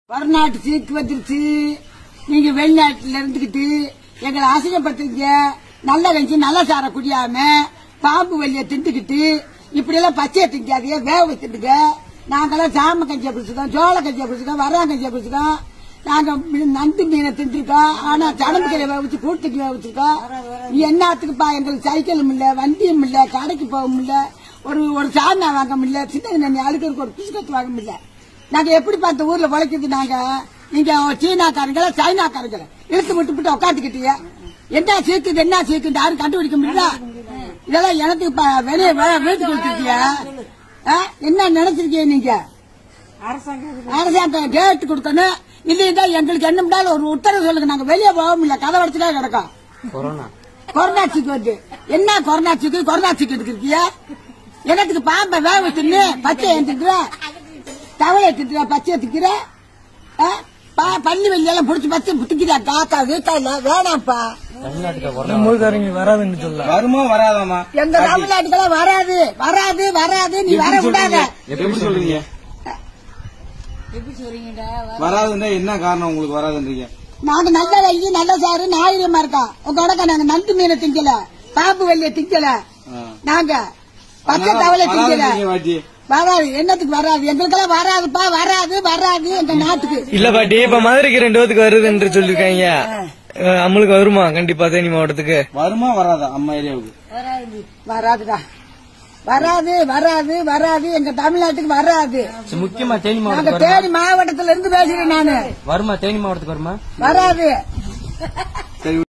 வடநாட்டு சீக்கு வந்துருச்சு நீங்க வெளிநாட்டுல இருந்துகிட்டு எங்களை அசிங்கப்படுத்துறீங்க நல்ல கஞ்சி நல்ல சாரை குடியாம பாம்பு வெளிய திண்டுக்கிட்டு இப்படி எல்லாம் பச்சையை திங்காதீங்க வேக திண்டுங்க நாங்கெல்லாம் சாம கஞ்சியை பிடிச்சிக்கோம் சோள கஞ்சியை பிடிச்சிக்கோம் வரா கஞ்சியை பிடிச்சிக்கோம் நாங்க மீ- நண்டு மீனை தின்றுருக்கோம் ஆனா சடம்பு கறியை வேக வச்சு கூட்டுக்கு வேக வச்சிருக்கோம் என்னத்துக்குப்பா எங்களுக்கு சைக்கிளும் இல்ல வண்டியும் இல்ல கடைக்கு போக முடியல ஒரு ஒரு சாதனை வாங்க முடியல சின்ன சின்ன அழுக்கிறதுக்கு ஒரு பிஸ்கட் வாங்க முடியல நாங்க எப்படி பார்த்த ஊர்ல உழைக்கிறது நாங்க நீங்க சீனாக்காரங்கள சைனாக்காரங்கள இழுத்து விட்டு விட்டு உட்காந்துக்கிட்டீங்க என்ன சீக்குது என்ன சீக்குது யாரும் கண்டுபிடிக்க முடியல இதெல்லாம் எனக்கு இப்ப வெளியே வே- வீட்டுக்கு கொடுத்துருக்கிய என்ன நினைச்சிருக்கீங்க நீங்க அரசாங்கம் டேட் கொடுக்கணும் இல்லையா எங்களுக்கு என்ன முடியாது ஒரு உத்தரவு சொல்லுங்க நாங்க வெளியே போக முடியல கதை வச்சுட்டே கிடக்கோம் கொரோனா கொரோனா சீக்கு வருது என்ன கொரோனா சீக்கு கொரோனா சீக்கு எடுக்கிறியா எனக்கு பாம்பை வேக வச்சுன்னு பச்சை திட்டுற தவளை திட்டுற பச்சையை திக்கிற பள்ளி வெளியெல்லாம் புடிச்சு பச்சை திக்கிறா காக்கா வீட்டா இல்ல வேணாம்ப்பா தமிழ்நாட்டுக்கு கொரோனா மூழ்காரங்க வராதுன்னு சொல்ல வருமா வராதாமா எங்க தமிழ்நாட்டுக்கெல்லாம் வராது வராது வராது நீ வர விடாத எப்படி சொல்றீங்க வராதுன்னா என்ன காரணம் உங்களுக்கு வராதுன்றீங்க நாங்க நல்ல வெள்ளி நல்ல சாரு நாயிரமா இருக்கா உங்க உடக்க நாங்க நண்டு மீனை திங்கல பாம்பு வெள்ளிய திங்கல ஆ. நாங்க பச்சை தவளை திங்கல வராதுன்றீங்க பாட்டி வராது என்னத்துக்கு வராது எங்களுக்கெல்லாம் வராதுப்பா வராது வராது எங்க நாட்டுக்கு இல்ல பாட்டி இப்ப மதுரைக்கு ரெண்டு பேத்துக்கு வருது என்று சொல்லிருக்காங்க அஹ், நம்மளுக்கு வருமா கண்டிப்பா தேனி மாவட்டத்துக்கு வருமா வராதா அம்மா ஏரியாவுக்கு வராதுடா வராது வராது வராது எங்க தமிழ்நாட்டுக்கு வராது சரி, முக்கியமா தேனி நாங்க மாவட்டத்துக்கு தேனி மாவட்டத்துல இருந்து பேசுறேன் நானு வருமா வருமா தேனி மாவட்டத்துக்கு வருமா வராது சரி